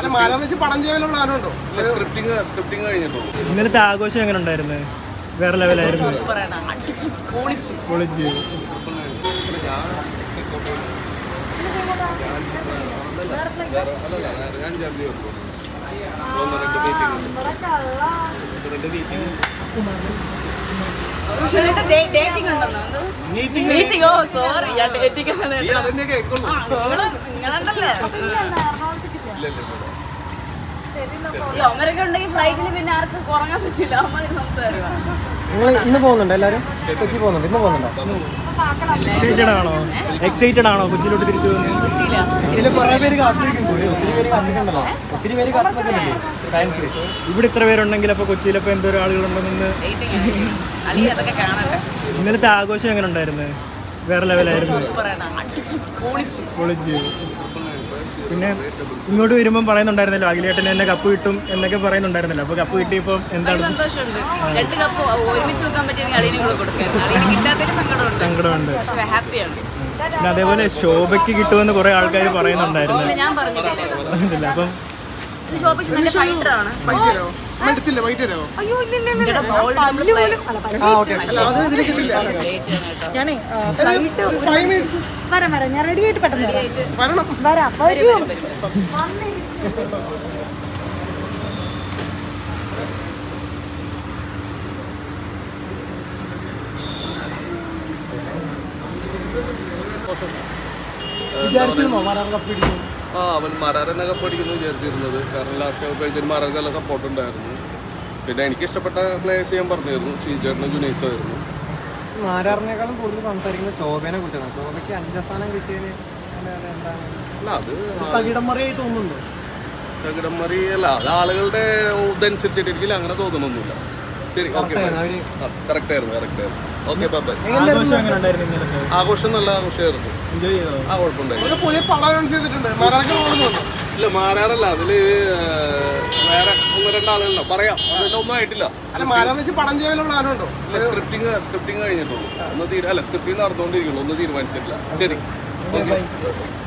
അല്ല മാരാന്ന് വെച്ച് പടം ചെയ്യാനുള്ള ആരുണ്ടോ സ്ക്രിപ്റ്റിംഗ് സ്ക്രിപ്റ്റിംഗ് കഴിഞ്ഞിട്ടുള്ളൂ ഇന്നലത്തെ ആഘോഷം എങ്ങനെ ഉണ്ടായിരുന്നു വേറെ ലെവലായിരുന്നു പൊളിച്ച് ഞാൻ ജാമ്യം എടുത്തു. ഒന്ന് രണ്ട് മീറ്റിംഗ് രണ്ട് മീറ്റിംഗ് ഡേറ്റിംഗ് ഉണ്ടെന്നോ മീറ്റിംഗ് ഓ സോറി ഞാൻ ഡേറ്റിംഗ് ആണ് നീ അതന്നെ കേൾക്കുള്ളൂ നിങ്ങളുണ്ടല്ലേ ഈ ഒമരൊക്കെ ഉണ്ടെങ്കിൽ ഫ്ലൈറ്റിൽ പിന്നെ ആർക്കും കുറങ്ങാൻ പറ്റില്ല അമ്മ സംസാരിക്കാം നിങ്ങൾ ഇന്ന് പോകുന്നുണ്ടോ എല്ലാവരും കൊച്ചി പോകുന്നുണ്ട് ഇന്ന് പോകുന്നുണ്ടോ എക്സൈറ്റഡ് ആണോ എക്സൈറ്റഡ് ആണോ കൊച്ചിയിലോട്ട് തിരിച്ചു പോകുന്നത് കൊച്ചിയില ചില കുറേ പേര് കാത്തിരിക്കുന്നുണ്ട് ഒത്തിരി പേര് കാത്തിട്ടുണ്ടല്ലോ ഒത്തിരി പേര് കാത്തിരിക്കുന്നുണ്ട് താങ്ക്സ് ഇവിടെ ഇത്ര പേരുണ്ടെങ്കിൽ അപ്പോൾ കൊച്ചിയിലപ്പോൾ എന്തോരം ആളുകളുണ്ടെന്ന് ഡേറ്റിംഗ് അലി അതൊക്കെ കാണട്ടെ ഇന്നലത്തെ ആഘോഷം എങ്ങനെ ഉണ്ടായിരുന്നു വേറെ ലെവലായിരുന്നു പറയണ പൊളിച്ച് പൊളിച്ച് പിന്നെ ഇങ്ങോട്ട് വരുമ്പം പറയുന്നുണ്ടായിരുന്നല്ലോ അഖിലേട്ടൻ എന്നെ കപ്പ് കിട്ടും എന്നൊക്കെ പറയുന്നുണ്ടായിരുന്നല്ലോ അപ്പോൾ കപ്പ് കിട്ടിയപ്പോൾ ഭയങ്കര എന്താണ് സന്തോഷമുണ്ട് രണ്ട് കപ്പ് ഒരുമിച്ച് വെക്കാൻ പറ്റിയെങ്കിൽ അളിനെ കൂടെ കൊടുക്കായിരുന്നു അളിന് കിട്ടാത്തതിൽ സങ്കടമുണ്ട് സങ്കടമുണ്ട് പക്ഷെ ഹാപ്പിയാണ് പിന്നെ അതേപോലെ ശോഭയ്ക്ക് കിട്ടുമെന്ന് കുറേ ആൾക്കാർ പറയുന്നുണ്ടായിരുന്നു ഇല്ല ഞാൻ പറഞ്ഞിട്ടില്ല പറഞ്ഞിട്ടില്ല അപ്പം ശോഭ നല്ല ഫൈറ്ററാണ് വൈറ്റ് തരാമോ എടുത്തില്ല വൈറ്റ് തരാമോ ചേട്ടാ ഗോൾഡ് ആ ഓക്കെ അല്ല അത് ഇതിന് കിട്ടില്ല ഞാനേ ഫ്ലൈറ്റ് ഒരു ഫൈവ് മിനിറ്റ്സ് വരാം വരാം ഞാൻ റെഡി ആയിട്ട് പെട്ടെന്ന് വരാം വരണം വരാം വരൂ വിചാരിച്ചിരുന്നോ മലയാളം കപ്പ് പിടിക്കും ആ അവൻ മരാരനൊക്കെ പഠിക്കുന്നു വിചാരിച്ചിരുന്നത് കാരണം ലാസ്റ്റ് കഴിഞ്ഞൊരു മരാർക്ക് നല്ല സപ്പോർട്ട് ഉണ്ടായിരുന്നു പിന്നെ എനിക്ക് ഇഷ്ടപ്പെട്ട പ്ലേയേഴ്സ് ഞാൻ പറഞ്ഞിരുന്നു ശ്രീചേട്ടനും ജുനൈസും ആയിരുന്നു മാരാറിനേക്കാളും കൂടുതൽ സംസാരിക്കുന്നത് ശോഭനെ കുറിച്ചാണ് ശോഭയ്ക്ക് അഞ്ചാം സ്ഥാനം കിട്ടിയതിന് എന്താണ് അല്ല അത് തകിടം മറിയായി തോന്നുന്നുണ്ടോ തകിടമറി അല്ല അത് ആളുകളുടെ ഇതനുസരിച്ചിട്ടിരിക്കില്ല അങ്ങനെ തോന്നണമൊന്നുമില്ല ശരി ഓക്കെ അവര് കറക്റ്റ് ആയിരുന്നു കറക്റ്റ് ആയിരുന്നു ഓക്കെ ബൈ ആഘോഷം എങ്ങനെ ഉണ്ടായിരുന്നു ഇന്നലത്തെ ആഘോഷം നല്ല ആഘോഷമായിരുന്നു എൻജോയ് ചെയ്തോ ആ കുഴപ്പമുണ്ടായി ഒരു പുതിയ പടം അനൗൺസ് ചെയ്തിട്ടുണ്ട് മാരാക്ക് പോകുന്നു ഇല്ല മാറാറല്ല അതില് ആ, വേറെ ഒന്ന് രണ്ടാളുകളുണ്ടോ പറയാം അതിന്റെ ഒന്നും ആയിട്ടില്ല അല്ല മാരാന്ന് വെച്ച് പടം ചെയ്യാനുള്ള ആരുണ്ടോ ഇല്ല സ്ക്രിപ്റ്റിംഗ് സ്ക്രിപ്റ്റിംഗ് കഴിഞ്ഞിട്ടുള്ളൂ ഒന്ന് തീരെ അല്ല സ്ക്രിപ്റ്റിംഗ് നടന്നുകൊണ്ടിരിക്കുള്ളൂ ഒന്നും തീരുമാനിച്ചിട്ടില്ല ശരി ഓക്കെ